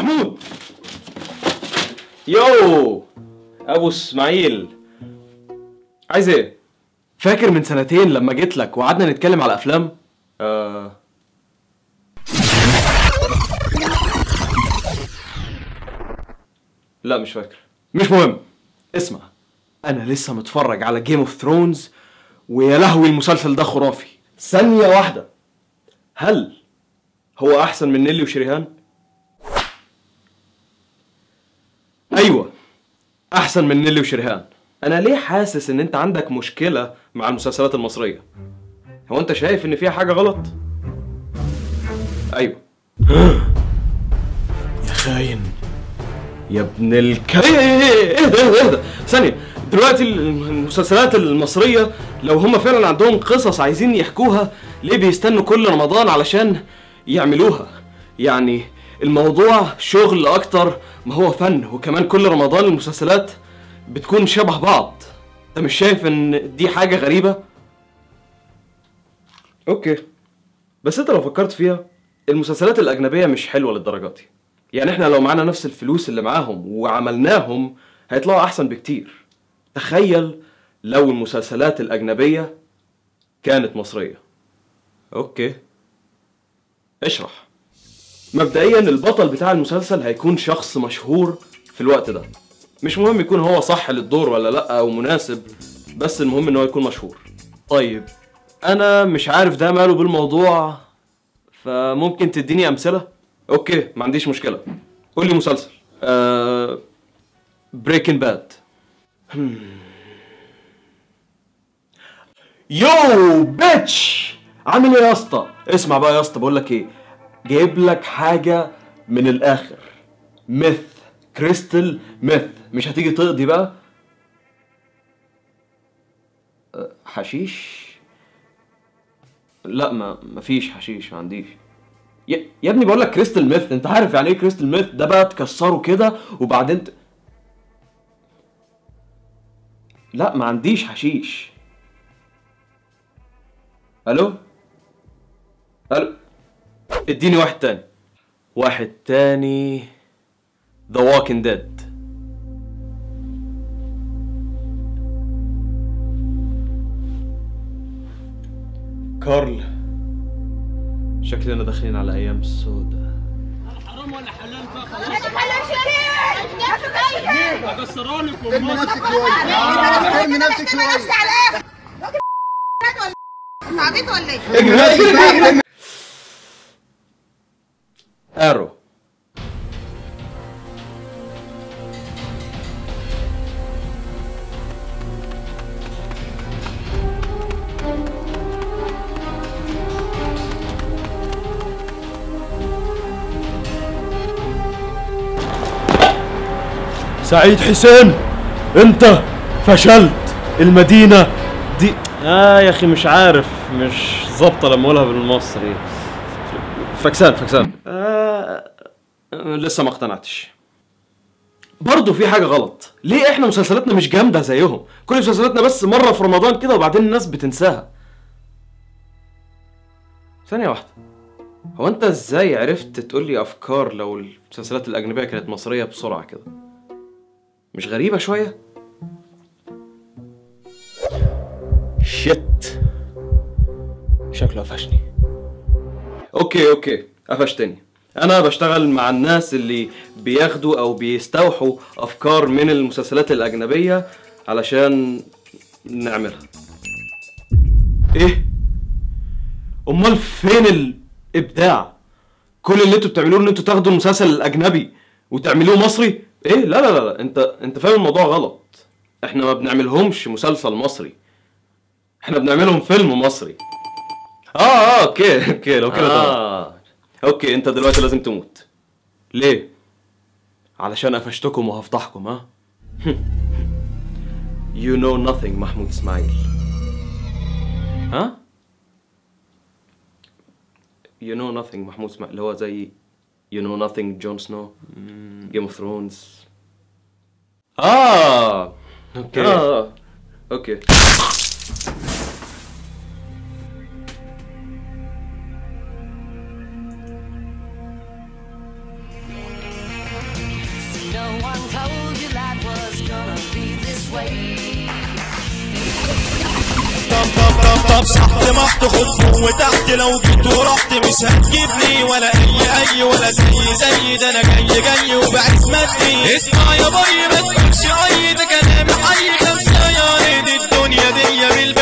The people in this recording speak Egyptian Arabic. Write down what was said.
محمود يو ابو اسماعيل عايز ايه فاكر من سنتين لما جيت لك وقعدنا نتكلم على افلام آه... لا مش فاكر مش مهم اسمع انا لسه متفرج على جيم اوف ثرونز ويا لهوي المسلسل ده خرافي ثانية واحدة هل هو احسن من نيلي وشريهان ايوه احسن من نيلي وشريهان انا ليه حاسس ان انت عندك مشكلة مع المسلسلات المصرية هو انت شايف ان فيها حاجة غلط ايوه يا خاين يا ابن الك ايه ايه ايه ايه ده ايه ده ثانية دلوقتي المسلسلات المصرية لو هم فعلا عندهم قصص عايزين يحكوها ليه بيستنوا كل رمضان علشان يعملوها يعني الموضوع شغل اكتر ما هو فن وكمان كل رمضان المسلسلات بتكون شبه بعض انت مش شايف ان دي حاجة غريبة اوكي بس انت لو فكرت فيها المسلسلات الاجنبية مش حلوة للدرجة دي يعني احنا لو معانا نفس الفلوس اللي معاهم وعملناهم هيطلعوا احسن بكتير تخيل لو المسلسلات الاجنبية كانت مصرية اوكي اشرح مبدئيا البطل بتاع المسلسل هيكون شخص مشهور في الوقت ده مش مهم يكون هو صح للدور ولا لا او مناسب بس المهم ان هو يكون مشهور طيب انا مش عارف ده ماله بالموضوع فممكن تديني امثله اوكي ما عنديش مشكله قول لي مسلسل آه... بريكن باد يو بيتش عامل ايه يا اسطى اسمع بقى يا اسطى بقول لك ايه جايب لك حاجه من الاخر ميث كريستال ميث مش هتيجي تقضي بقى أه، حشيش لا ما مفيش حشيش ما عنديش يا, يا ابني بقول لك كريستال ميث انت عارف يعني ايه كريستال ميث ده بقى تكسره كده وبعدين ت... لا ما عنديش حشيش الو الو اديني واحد تاني واحد تاني The Walking Dead كارل شكلنا داخلين على ايام سودة حرام ولا حلال بقى خلاص ما تخلوش يريد اكسرانك ارمي نفسك شويه ارمي نفسك شويه نفسي على الاخر راجل ولا عبيط ولا ايه؟ اجري اجري ارو سعيد حسين انت فشلت المدينة دي اه يا اخي مش عارف مش ظابطة لما اقولها بالمصري فكسان فكسان آه لسه ما اقتنعتش برضه في حاجة غلط ليه احنا مسلسلاتنا مش جامدة زيهم كل مسلسلاتنا بس مرة في رمضان كده وبعدين الناس بتنساها ثانية واحدة هو انت ازاي عرفت تقولي افكار لو المسلسلات الاجنبية كانت مصرية بسرعة كده مش غريبة شوية شت شكله قفشني اوكي اوكي قفشتني انا بشتغل مع الناس اللي بياخدوا او بيستوحوا افكار من المسلسلات الاجنبيه علشان نعملها ايه امال فين الابداع كل اللي انتوا بتعملوه ان انتوا تاخدوا المسلسل الاجنبي وتعملوه مصري ايه لا لا لا, لا. انت انت فاهم الموضوع غلط احنا ما بنعملهمش مسلسل مصري احنا بنعملهم فيلم مصري اه اه اوكي اوكي لو كده آه. اوكي انت دلوقتي لازم تموت ليه علشان قفشتكم وهفضحكم ها you know nothing محمود اسماعيل ها you know nothing محمود اسماعيل اللي هو زي you know nothing جون سنو جيم اوف ثرونز اه اوكي آه. اوكي طب طب طب طب سحت محت خد فوق وتحت لو جيت ورحت مش هتجيبني ولا اي اي ولا زي زي ده انا جاي جاي وبعزمتني اسمع يا باي ما تقولش اي ده كلام حي خمسه يا ريت الدنيا دي بالبلد